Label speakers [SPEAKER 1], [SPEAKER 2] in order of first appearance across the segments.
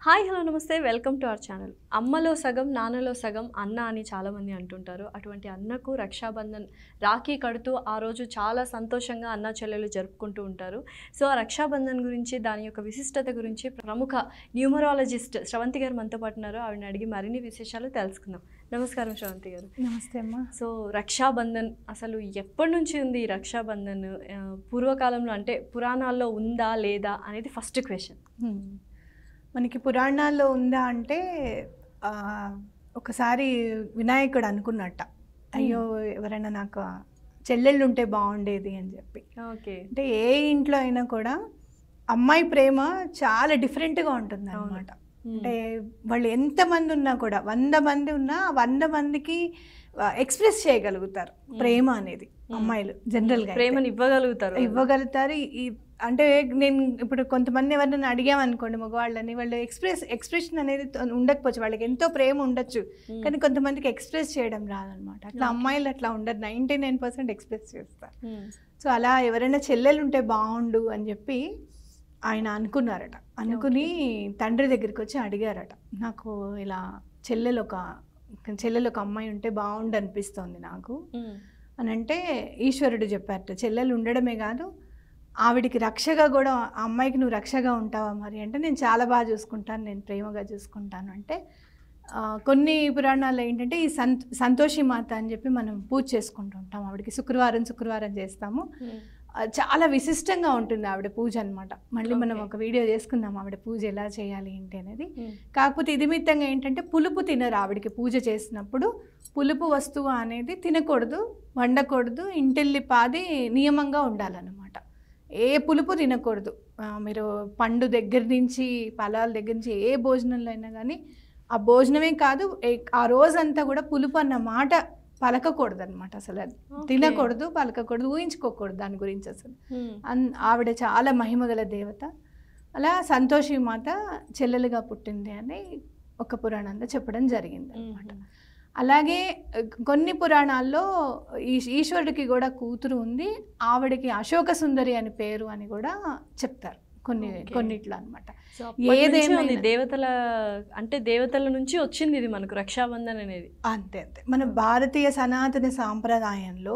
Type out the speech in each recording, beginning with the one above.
[SPEAKER 1] Hi hello నమస్తే welcome to our channel అమ్మలో సగం నాన్నలో సగం అన్న అని చాలామంది అంటుంటారు అటువంటి అన్నకు రక్షాబంధన్ రాఖీ కడుతూ ఆ రోజు చాలా సంతోషంగా అన్న చెల్లెలు జరుపుకుంటూ ఉంటారు సో ఆ రక్షాబంధన్ గురించి దాని యొక్క విశిష్టత గురించి ప్రముఖ న్యూమరాలజిస్ట్ శ్రవంతి గారు మనతో పాటు ఉన్నారు ఆవిడని అడిగి మరిన్ని విశేషాలు తెలుసుకుందాం నమస్కారం శ్రవంతి గారు
[SPEAKER 2] నమస్తే అమ్మా
[SPEAKER 1] సో రక్షాబంధన్ అసలు ఎప్పటి నుంచి ఉంది ఈ రక్షాబంధన్ ఆ, పూర్వకాలంలో అంటే పురాణాల్లో ఉందా లేదా అనేది ఫస్ట్ క్వశ్చన్
[SPEAKER 2] హ్మ్. మనకి పురాణాల్లో ఉందా అంటే ఆ, ఒకసారి వినాయకుడు అనుకున్నట్ట అయ్యో ఎవరైనా నాకు చెల్లెళ్ళు ఉంటే బాగుండేది అని చెప్పి
[SPEAKER 1] ఓకే
[SPEAKER 2] అంటే ఏ ఇంట్లో అయినా కూడా అమ్మాయి ప్రేమ చాలా డిఫరెంట్గా ఉంటుంది
[SPEAKER 1] అవును.
[SPEAKER 2] అనమాట అంటే వాళ్ళు ఎంతమంది ఉన్నా కూడా వంద మంది ఉన్నా ఆ వంద మందికి ఎక్స్ప్రెస్ చేయగలుగుతారు ప్రేమ అనేది అమ్మాయిలు జనరల్గా
[SPEAKER 1] ప్రేమను ఇవ్వగలుగుతారు
[SPEAKER 2] ఇవ్వగలుగుతారు ఈ అంటే నేను ఇప్పుడు కొంతమంది ఎవరినైనా అడిగామనుకోండి మగవాళ్ళని వాళ్ళు ఎక్స్ప్రెస్ ఎక్స్ప్రెషన్ అనేది తో- ఉండకపోవచ్చు వాళ్ళకి ఎంతో ప్రేమ ఉండొచ్చు
[SPEAKER 1] మ్మ్.
[SPEAKER 2] కానీ కొంతమందికి ఎక్స్ప్రెస్ చేయడం రాదనమాట అట్లా
[SPEAKER 1] Okay.
[SPEAKER 2] అమ్మాయిలు అట్లా ఉండదు నైంటీ నైన్ పర్సెంట్ ఎక్స్ప్రెస్ చేస్తారు
[SPEAKER 1] మ్మ్.
[SPEAKER 2] సో అలా ఎవరైనా చెల్లెలు ఉంటే బాగుండు అని చెప్పి ఆయన అనుకున్నారట అనుకుని తండ్రి దగ్గరికి వచ్చి అడిగారట నాకు ఇలా చెల్లెలు ఒక చెల్లెలు ఒక అమ్మాయి ఉంటే బాగుండు అనిపిస్తోంది నాకు
[SPEAKER 1] మ్మ్.
[SPEAKER 2] అని అంటే ఈశ్వరుడు చెప్పారట చెల్లెలు ఉండడమే కాదు ఆవిడికి రక్షగా కూడా ఆ అమ్మాయికి నువ్వు రక్షగా ఉంటావా మరి అంటే నేను చాలా బాగా చూసుకుంటాను నేను ప్రేమగా చూసుకుంటాను అంటే ఆ, కొన్ని పురాణాల్లో ఏంటంటే ఈ సంత సంతోషి మాత అని చెప్పి మనం పూజ చేసుకుంటూ ఉంటాం ఆవిడకి శుక్రవారం శుక్రవారం చేస్తాము
[SPEAKER 1] మ్మ్.
[SPEAKER 2] ఆ, చాలా విశిష్టంగా ఉంటుంది ఆవిడ పూజ అనమాట మళ్ళీ మనం
[SPEAKER 1] Okay.
[SPEAKER 2] ఒక వీడియో చేసుకుందాం ఆవిడ పూజ ఎలా చేయాలి ఏంటి అనేది
[SPEAKER 1] మ్మ్.
[SPEAKER 2] కాకపోతే ఇదిమిత్తంగా ఏంటంటే పులుపు తినరు ఆవిడకి పూజ చేసినప్పుడు పులుపు వస్తువు అనేది తినకూడదు వండకూడదు ఇంటిల్లి పాది నియమంగా ఉండాలన్నమాట ఏ పులుపు తినకూడదు ఆ, మీరు పండు దగ్గర నుంచి ఫలాల దగ్గర నుంచి ఏ భోజనంలో అయినా కానీ ఆ భోజనమే కాదు ఏ- ఆ రోజంతా కూడా పులుపు అన్న మాట పలకకూడదు అనమాట అసలు అది
[SPEAKER 1] Okay.
[SPEAKER 2] తినకూడదు పలకకూడదు ఊహించుకోకూడదు దాని గురించి అసలు
[SPEAKER 1] మ్మ్.
[SPEAKER 2] అన్ ఆవిడ చాలా మహిమగల దేవత అలా సంతోషి మాత చెల్లెలుగా పుట్టింది అని ఒక పురాణంలో చెప్పడం జరిగింది అనమాట
[SPEAKER 1] మ్మ్.
[SPEAKER 2] అలాగే అ, కొన్ని పురాణాల్లో ఈ- ఈశ్వరుడికి కూడా కూతురు ఉంది ఆవిడకి అశోక సుందరి అని పేరు అని కూడా చెప్తారు కొన్ని
[SPEAKER 1] Okay.
[SPEAKER 2] కొన్నిట్లో అనమాట
[SPEAKER 1] సో అప్పటి నుంచి
[SPEAKER 2] ఏదేమైనా-
[SPEAKER 1] ఉంది దేవతల అంటే దేవతల నుంచి వచ్చింది ఇది మనకు రక్షాబంధన్ అనేది
[SPEAKER 2] అంతే అంతే మన భారతీయ సనాతన సాంప్రదాయంలో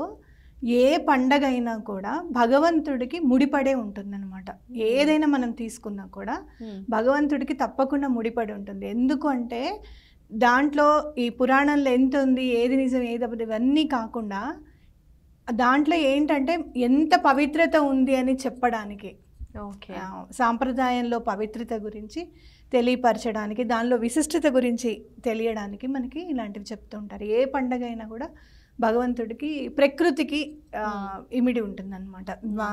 [SPEAKER 2] ఏ పండగ అయినా కూడా భగవంతుడికి ముడిపడే ఉంటుందన్నమాట ఏదైనా మనం తీసుకున్నా కూడా
[SPEAKER 1] మ్మ్.
[SPEAKER 2] భగవంతుడికి తప్పకుండా ముడిపడి ఉంటుంది ఎందుకు అంటే దాంట్లో ఈ పురాణంలో ఎంత ఉంది ఏది నిజం ఏది అబద్ధం ఇవన్నీ కాకుండా దాంట్లో ఏంటంటే ఎంత పవిత్రత ఉంది అని చెప్పడానికి
[SPEAKER 1] ఓకే
[SPEAKER 2] ఆ, సాంప్రదాయంలో పవిత్రత గురించి తెలియపరచడానికి దానిలో విశిష్టత గురించి తెలియడానికి మనకి ఇలాంటివి చెప్తుంటారు ఏ పండగ అయినా కూడా భగవంతుడికి ప్రకృతికి ఆ, ఇమిడి ఉంటుంది అనమాట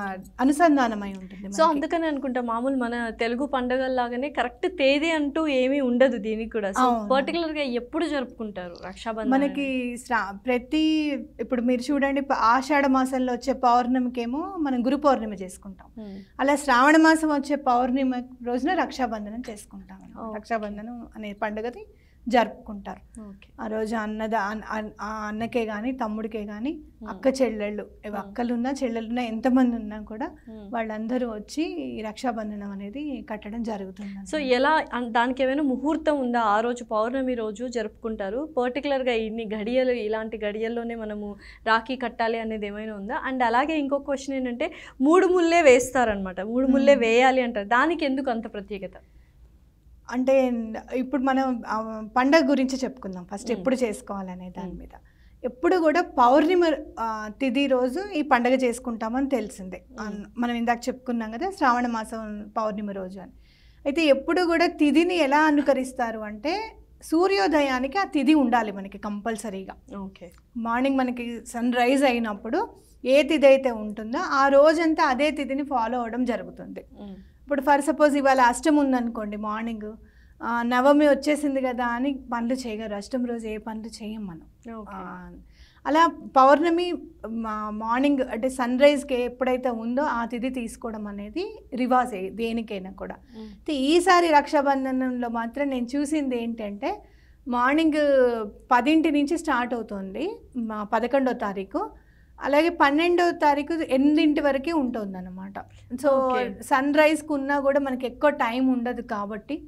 [SPEAKER 2] అనుసంధానమై ఉంటుంది
[SPEAKER 1] సో
[SPEAKER 2] మనకి.
[SPEAKER 1] అందుకని అనుకుంటా మామూలు మన తెలుగు పండుగల్లాగానే కరెక్ట్ తేదీ అంటూ ఏమీ ఉండదు దీనికి కూడా సో
[SPEAKER 2] అవును.
[SPEAKER 1] పర్టికులర్ గా ఎప్పుడు జరుపుకుంటారు రక్షాబంధన్
[SPEAKER 2] మనకి శ్రా ప్రతి ఇప్పుడు మీరు చూడండి ప- ఆషాఢ మాసంలో వచ్చే పౌర్ణమికేమో మనం గురు పౌర్ణమి చేసుకుంటాం
[SPEAKER 1] మ్మ్.
[SPEAKER 2] అలా శ్రావణ మాసం వచ్చే పౌర్ణమి రోజున రక్షాబంధనం చేసుకుంటాం అన్నమాట.
[SPEAKER 1] Okay.
[SPEAKER 2] రక్షాబంధనం అనే పండుగని జరుపుకుంటారు
[SPEAKER 1] ఓకే
[SPEAKER 2] ఆ రోజు అన్నద అన్- అన్- ఆ అన్నకే కానీ తమ్ముడికే కానీ అక్క చెల్లెళ్ళు ఇవి
[SPEAKER 1] Hmm.
[SPEAKER 2] అక్కలున్నా చెల్లెళ్ళున్నా ఎంతమంది ఉన్నా కూడా
[SPEAKER 1] మ్మ్.
[SPEAKER 2] వాళ్ళందరూ వచ్చి ఈ రక్షాబంధనం అనేది కట్టడం జరుగుతుంది
[SPEAKER 1] సో ఎలా అన్- దానికి ఏమైనా ముహూర్తం ఉందా ఆ రోజు పౌర్ణమి రోజు జరుపుకుంటారు పర్టికులర్గా ఇన్ని గడియలు ఇలాంటి గడియల్లోనే మనము రాఖీ కట్టాలి అనేది ఏమైనా ఉందా అండ్ అలాగే ఇంకొక క్వశ్చన్ ఏంటంటే మూడు ముల్లే వేస్తారనమాట మూడు ముల్లే
[SPEAKER 2] Hmm.
[SPEAKER 1] వేయాలి అంటారు దానికి ఎందుకు అంత ప్రత్యేకత
[SPEAKER 2] అంటే ఇప్పుడు మనం ఆ, పండగ గురించి చెప్పుకుందాం ఫస్ట్
[SPEAKER 1] మ్మ్.
[SPEAKER 2] ఎప్పుడు చేసుకోవాలనే దాని
[SPEAKER 1] మ్మ్.
[SPEAKER 2] మీద ఎప్పుడు కూడా పౌర్ణిమ ఆ, తిథి రోజు ఈ పండగ చేసుకుంటామని తెలిసిందే
[SPEAKER 1] మ్మ్.
[SPEAKER 2] అన్- మనం ఇందాక చెప్పుకున్నాం కదా శ్రావణ మాసం పౌర్ణిమ రోజు అని అయితే ఎప్పుడు కూడా తిథిని ఎలా అనుకరిస్తారు అంటే సూర్యోదయానికి ఆ తిథి ఉండాలి మనకి కంపల్సరీగా
[SPEAKER 1] ఓకే
[SPEAKER 2] మార్నింగ్ మనకి సన్ రైజ్ అయినప్పుడు ఏ తిథి అయితే ఉంటుందో ఆ రోజంతా అదే తిథిని ఫాలో అవ్వడం జరుగుతుంది ఇప్పుడు ఫర్ సపోజ్ ఇవాళ అష్టం ఉందనుకోండి మార్నింగ్ ఆ, నవమి వచ్చేసింది కదా అని పనులు చేయగలరు అష్టమి రోజు ఏ పనులు చేయం మనం
[SPEAKER 1] ఓకే
[SPEAKER 2] ఆ, అలా పౌర్ణమి మా- మార్నింగ్ అంటే సన్ రైజ్కి ఎప్పుడైతే ఉందో ఆ తిథి తీసుకోవడం అనేది రివాజ్ ఏ- దేనికైనా కూడా అయితే ఈసారి రక్షాబంధనంలో మాత్రం నేను చూసింది ఏంటంటే మార్నింగ్ పదింటి నుంచి స్టార్ట్ అవుతుంది మా పదకొండో తారీఖు అలాగే పన్నెండో తారీఖు ఎనిమిదింటి వరకే ఉంటుంది అనమాట సో
[SPEAKER 1] Okay.
[SPEAKER 2] సన్ రైజ్కి ఉన్నా కూడా మనకి ఎక్కువ టైం ఉండదు కాబట్టి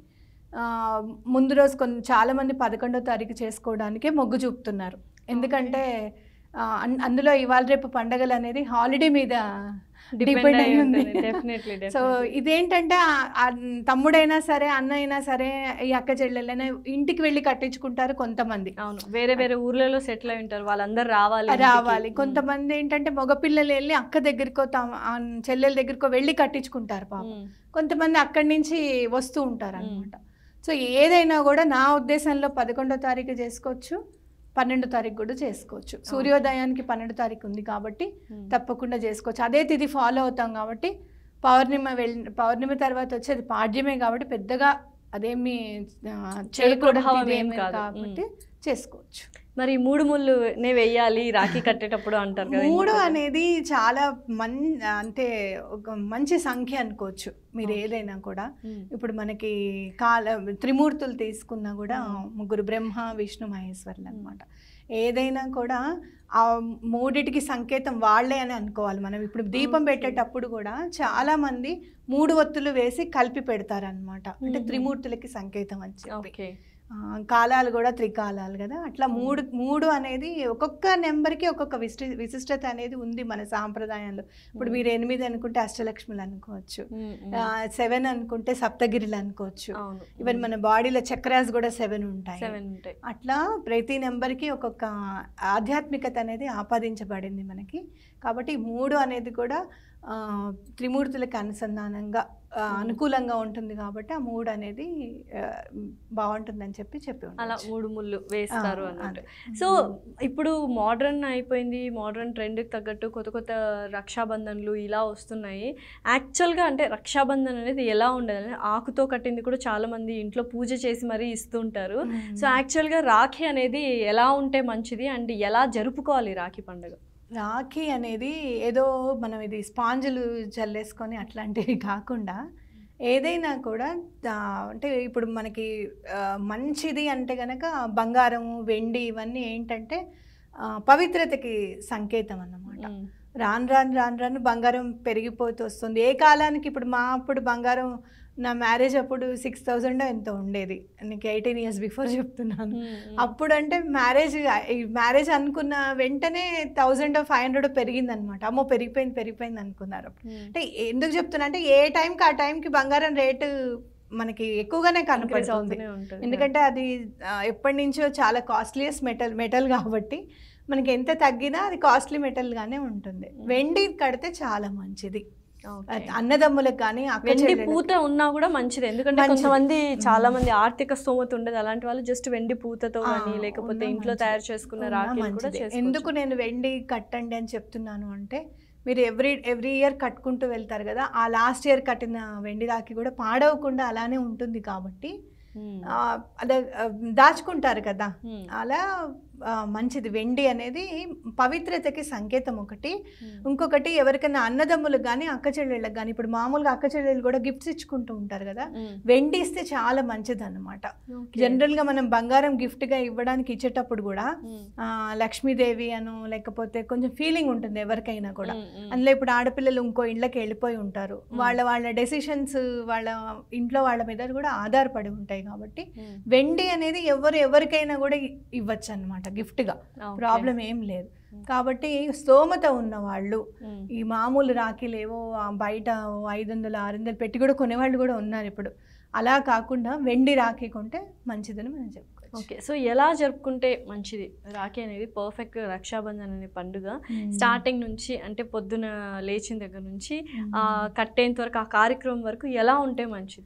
[SPEAKER 2] ఆ, ముందు రోజు కొన్ని చాలామంది పదకొండో తారీఖు చేసుకోవడానికే మొగ్గు చూపుతున్నారు ఎందుకంటే ఆ, అన్- అందులో ఇవాళ రేపు పండగలు అనేది హాలిడే మీద డిపెండ్ అయి ఉంది
[SPEAKER 1] డెఫినెట్లీ
[SPEAKER 2] సో ఇదేంటంటే ఆ- ఆ తమ్ముడైనా సరే అన్న అయినా సరే ఈ అక్క చెల్లెలైనా ఇంటికి వెళ్ళి కట్టించుకుంటారు కొంతమంది
[SPEAKER 1] అవును వేరే వేరే ఊర్లలో సెటిల్ అయి ఉంటారు వాళ్ళందరూ రావాలి ఇంటికి.
[SPEAKER 2] రావాలి కొంతమంది ఏంటంటే మగపిల్లలు వెళ్ళి అక్క దగ్గరికో తమ ఆ చెల్లెల దగ్గరికో వెళ్ళి కట్టించుకుంటారు పాపం
[SPEAKER 1] ఉమ్.
[SPEAKER 2] కొంతమంది అక్కడి నుంచి వస్తూ ఉంటారు అనమాట సో ఏదైనా కూడా నా ఉద్దేశంలో పదకొండో తారీఖు చేసుకోవచ్చు పన్నెండో తారీఖు కూడా చేసుకోవచ్చు సూర్యోదయానికి పన్నెండో తారీఖు ఉంది కాబట్టి
[SPEAKER 1] ఉమ్.
[SPEAKER 2] తప్పకుండా చేసుకోవచ్చు అదే తిథి ఫాలో అవుతాం కాబట్టి పౌర్ణిమ వెళ్ళి పౌర్ణిమ తర్వాత వచ్చేది పాడ్యమే కాబట్టి పెద్దగా అదేమి ఆ, చేయకూడదు
[SPEAKER 1] ప్రభావం
[SPEAKER 2] తిథి
[SPEAKER 1] ఏం
[SPEAKER 2] ఏమీ
[SPEAKER 1] కాదు.
[SPEAKER 2] కాబట్టి చేసుకోవచ్చు
[SPEAKER 1] మరి ఈ మూడు ముళ్ళు నే వెయ్యాలి రాఖీ కట్టేటప్పుడు అంటారు కదా
[SPEAKER 2] మూడు
[SPEAKER 1] ఇంకొకటి.
[SPEAKER 2] అనేది చాలా మన్ అంటే ఒక మంచి సంఖ్య అనుకోవచ్చు మీరు ఏదైనా కూడా
[SPEAKER 1] ఉమ్.
[SPEAKER 2] ఇప్పుడు మనకి కాల త్రిమూర్తులు తీసుకున్నా కూడా
[SPEAKER 1] మ్మ్.
[SPEAKER 2] ముగ్గురు బ్రహ్మ విష్ణు మహేశ్వరులు అనమాట ఏదైనా కూడా ఆ మూడిటికి సంకేతం వాళ్ళే అని అనుకోవాలి మనం ఇప్పుడు దీపం
[SPEAKER 1] Okay.
[SPEAKER 2] పెట్టేటప్పుడు కూడా చాలా మంది మూడు ఒత్తులు వేసి కలిపి పెడతారనమాట అంటే
[SPEAKER 1] మ్మ్.
[SPEAKER 2] త్రిమూర్తులకి సంకేతం అని చెప్పి
[SPEAKER 1] ఓకే
[SPEAKER 2] ఆ, కాలాలు కూడా త్రికాలాలు కదా అట్లా మూడు మూడు అనేది ఒక్కొక్క నెంబర్కి ఒక్కొక్క విశిష్ట విశిష్టత అనేది ఉంది మన సాంప్రదాయంలో ఇప్పుడు మీరు ఎనిమిది అనుకుంటే అష్టలక్ష్ములు అనుకోవచ్చు
[SPEAKER 1] ఉమ్, ఉమ్.
[SPEAKER 2] సెవెన్ అనుకుంటే సప్తగిరిలు అనుకోవచ్చు
[SPEAKER 1] అవును
[SPEAKER 2] ఈవెన్ మన బాడీలో చక్రాస్ కూడా సెవెన్ ఉంటాయి
[SPEAKER 1] సెవెన్ ఉంటాయి
[SPEAKER 2] అట్లా ప్రతి నెంబర్కి ఒక్కొక్క ఆధ్యాత్మికత అనేది ఆపాదించబడింది మనకి కాబట్టి ఈ మూడు అనేది కూడా ఆ, త్రిమూర్తులకి అనుసంధానంగా ఆ,
[SPEAKER 1] Hmm.
[SPEAKER 2] అనుకూలంగా ఉంటుంది కాబట్టి ఆ మూడు అనేది ఆ, బాగుంటుందని చెప్పి చెప్పి
[SPEAKER 1] అలా
[SPEAKER 2] ఉండొచ్చు.
[SPEAKER 1] మూడు ముళ్ళు వేస్తారు
[SPEAKER 2] ఆ,
[SPEAKER 1] అన్నట్టు
[SPEAKER 2] అదే.
[SPEAKER 1] సో ఇప్పుడు మోడ్రన్ అయిపోయింది మోడ్రన్ ట్రెండ్కి తగ్గట్టు కొత్త కొత్త రక్షాబంధన్లు ఇలా వస్తున్నాయి యాక్చువల్గా అంటే రక్షాబంధన్ అనేది ఎలా ఉండదు ఆకుతో కట్టింది కూడా చాలా మంది ఇంట్లో పూజ చేసి మరీ ఇస్తుంటారు
[SPEAKER 2] మ్మ్.
[SPEAKER 1] సో యాక్చువల్గా రాఖీ అనేది ఎలా ఉంటే మంచిది అండ్ ఎలా జరుపుకోవాలి రాఖీ పండుగ
[SPEAKER 2] రాఖీ అనేది ఏదో మనం ఇది స్పాంజులు చల్లేసుకొని అట్లాంటివి కాకుండా ఏదైనా కూడా ఆ, అంటే ఇప్పుడు మనకి ఆ, మంచిది అంటే కనుక బంగారం వెండి ఇవన్నీ ఏంటంటే ఆ, పవిత్రతకి సంకేతం అన్నమాట
[SPEAKER 1] మ్మ్.
[SPEAKER 2] రాను రాను రాను రాను బంగారం పెరిగిపోతూ వస్తుంది ఏ కాలానికి ఇప్పుడు మా అప్పుడు బంగారం నా మ్యారేజ్ అప్పుడు సిక్స్ థౌజండ్ ఎంతో ఉండేది నీకు ఎయిటీన్ ఇయర్స్ బిఫోర్ చెప్తున్నాను
[SPEAKER 1] మ్మ్. మ్మ్.
[SPEAKER 2] అప్పుడు అంటే మ్యారేజ్ ఈ మ్యారేజ్ అనుకున్న వెంటనే థౌజండ్ ఫైవ్ హండ్రెడ్ పెరిగింది అనమాట అమ్మో పెరిగిపోయింది పెరిగిపోయింది అనుకున్నారు
[SPEAKER 1] మ్మ్.
[SPEAKER 2] అంటే ఎందుకు చెప్తున్నా అంటే ఏ టైంకి ఆ టైంకి బంగారం రేటు మనకి ఎక్కువగానే
[SPEAKER 1] Increase
[SPEAKER 2] కనపడుతుంది
[SPEAKER 1] అవుతూనే ఉంటుంది.
[SPEAKER 2] ఎందుకంటే అది ఆ, ఎప్పటి నుంచో చాలా కాస్ట్లీయెస్ట్ మెటల్ మెటల్ కాబట్టి మనకి ఎంత తగ్గినా అది కాస్ట్లీ మెటల్గానే ఉంటుంది
[SPEAKER 1] Mm.
[SPEAKER 2] వెండి కడితే చాలా మంచిది
[SPEAKER 1] Okay.
[SPEAKER 2] అది అన్నదమ్ములకు కానీ అక్క
[SPEAKER 1] వెండి
[SPEAKER 2] చెల్లెళ్ళకి.
[SPEAKER 1] పూత ఉన్నా కూడా మంచిది ఎందుకంటే
[SPEAKER 2] మంచిది.
[SPEAKER 1] కొంతమంది చాలా
[SPEAKER 2] మ్మ్.
[SPEAKER 1] మంది ఆర్థిక స్తోమత ఉండదు అలాంటి వాళ్ళు జస్ట్ వెండి పూతతో
[SPEAKER 2] ఆ,
[SPEAKER 1] కానీ లేకపోతే
[SPEAKER 2] ఉన్నా
[SPEAKER 1] ఇంట్లో
[SPEAKER 2] మంచిది.
[SPEAKER 1] తయారు చేసుకున్న
[SPEAKER 2] ఉన్నా
[SPEAKER 1] రాఖీలు కూడా
[SPEAKER 2] మంచిదే.
[SPEAKER 1] చేసుకోవచ్చు.
[SPEAKER 2] ఎందుకు నేను వెండి కట్టండి అని చెప్తున్నాను అంటే మీరు ఎవ్రీ ఎవ్రీ ఇయర్ కట్టుకుంటూ వెళ్తారు కదా ఆ లాస్ట్ ఇయర్ కట్టిన వెండి రాఖీ కూడా పాడవకుండా అలానే ఉంటుంది కాబట్టి
[SPEAKER 1] మ్మ్.
[SPEAKER 2] ఆ, అదే ఆ, దాచుకుంటారు కదా
[SPEAKER 1] మ్మ్.
[SPEAKER 2] అలా ఆ, మంచిది వెండి అనేది పవిత్రతకి సంకేతం ఒకటి
[SPEAKER 1] మ్మ్.
[SPEAKER 2] ఇంకొకటి ఎవరికైనా అన్నదమ్ములకు కానీ అక్క చెల్లెళ్ళకి కానీ ఇప్పుడు మామూలుగా అక్క చెల్లెళ్ళు కూడా గిఫ్ట్స్ ఇచ్చుకుంటూ ఉంటారు కదా
[SPEAKER 1] మ్మ్.
[SPEAKER 2] వెండి ఇస్తే చాలా మంచిది అనమాట
[SPEAKER 1] Okay.
[SPEAKER 2] జనరల్గా మనం బంగారం గిఫ్ట్గా ఇవ్వడానికి ఇచ్చేటప్పుడు కూడా
[SPEAKER 1] మ్మ్.
[SPEAKER 2] ఆ, లక్ష్మీదేవి అను లేకపోతే కొంచెం ఫీలింగ్ ఉంటుంది ఎవరికైనా కూడా
[SPEAKER 1] మ్మ్. మ్మ్.
[SPEAKER 2] అందులో ఇప్పుడు ఆడపిల్లలు ఇంకో ఇళ్ళకి వెళ్ళిపోయి ఉంటారు వాళ్ళ వాళ్ళ డెసిషన్స్ వాళ్ళ ఇంట్లో వాళ్ళ మీద కూడా ఆధారపడి ఉంటాయి కాబట్టి
[SPEAKER 1] మ్మ్.
[SPEAKER 2] వెండి అనేది ఎవరు ఎవరికైనా కూడా ఇ- ఇవ్వచ్చు అనమాట గిఫ్ట్గా
[SPEAKER 1] Okay.
[SPEAKER 2] ప్రాబ్లం ఏం లేదు
[SPEAKER 1] Mm.
[SPEAKER 2] కాబట్టి స్తోమత ఉన్న వాళ్ళు
[SPEAKER 1] మ్మ్.
[SPEAKER 2] ఈ మామూలు రాఖీలు ఏవో ఆ బయట ఐదు వందలు ఆరు వందలు పెట్టి కూడా కొనేవాళ్ళు కూడా ఉన్నారు ఇప్పుడు అలా కాకుండా వెండి రాఖీ కొంటే మంచిదని మనం చెప్పుకోవచ్చు
[SPEAKER 1] ఓకే సో ఎలా జరుపుకుంటే మంచిది రాఖీ అనేది పర్ఫెక్ట్ రక్షాబంధన్ అనే పండుగ
[SPEAKER 2] Mm.
[SPEAKER 1] స్టార్టింగ్ నుంచి అంటే పొద్దున లేచిన దగ్గర నుంచి
[SPEAKER 2] Mm.
[SPEAKER 1] ఆ కట్టేంత వరకు ఆ కార్యక్రమం వరకు ఎలా ఉంటే మంచిది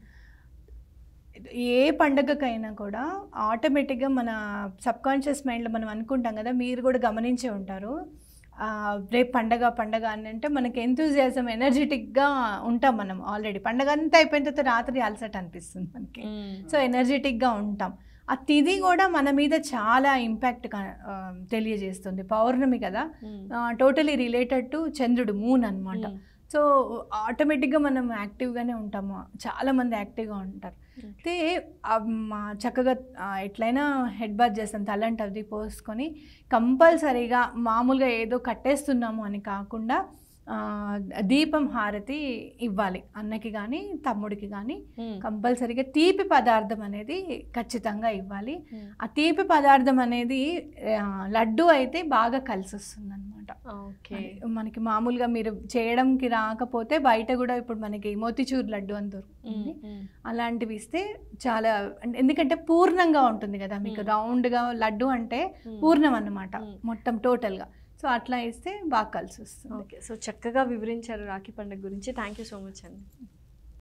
[SPEAKER 2] ఏ పండగకైనా కూడా ఆటోమేటిక్గా మన సబ్కాన్షియస్ మైండ్లో మనం అనుకుంటాం కదా మీరు కూడా గమనించే ఉంటారు ఆ, రేపు పండగ పండగ అని అంటే మనకి ఎంతూజియాజం ఎనర్జెటిక్గా ఉంటాం మనం ఆల్రెడీ పండగ అంతా అయిపోయిన తర్వాత రాత్రి అలసట అనిపిస్తుంది మనకి సో ఎనర్జెటిక్గా ఉంటాం ఆ తిథి కూడా మన మీద చాలా ఇంపాక్ట్ తెలియజేస్తుంది పౌర్ణమి కదా
[SPEAKER 1] మ్మ్.
[SPEAKER 2] టోటలీ రిలేటెడ్ టు చంద్రుడు మూన్ అన్నమాట సో ఆటోమేటిక్గా మనం యాక్టివ్గానే ఉంటాము చాలామంది యాక్టివ్గా ఉంటారు అయితే ఆ మా చక్కగా ఆ, ఎట్లయినా హెడ్ బాత్ చేస్తాం తలంటి అది పోసుకొని కంపల్సరీగా మామూలుగా ఏదో కట్టేస్తున్నాము అని కాకుండా ఆ, దీపం హారతి ఇవ్వాలి అన్నకి కానీ తమ్ముడికి కానీ కంపల్సరీగా తీపి పదార్థం అనేది ఖచ్చితంగా ఇవ్వాలి ఆ తీపి పదార్థం అనేది ఆ, లడ్డు అయితే బాగా కలిసి వస్తుంది అనమాట
[SPEAKER 1] ఓకే
[SPEAKER 2] మనకి మామూలుగా మీరు చేయడంకి రాకపోతే బయట కూడా ఇప్పుడు మనకి మోతిచూర్ లడ్డు అని దొరుకుతుంది అలాంటివి ఇస్తే చాలా అంటే ఎందుకంటే పూర్ణంగా ఉంటుంది కదా మీకు
[SPEAKER 1] మ్మ్.
[SPEAKER 2] రౌండ్గా లడ్డు అంటే పూర్ణం అన్నమాట
[SPEAKER 1] మ్మ్.
[SPEAKER 2] మొత్తం టోటల్గా సో అట్లా ఇస్తే బాగా కలిసి వస్తుంది
[SPEAKER 1] ఓకే సో చక్కగా వివరించారు రాఖీ పండుగ గురించి థ్యాంక్ యూ సో మచ్ అండి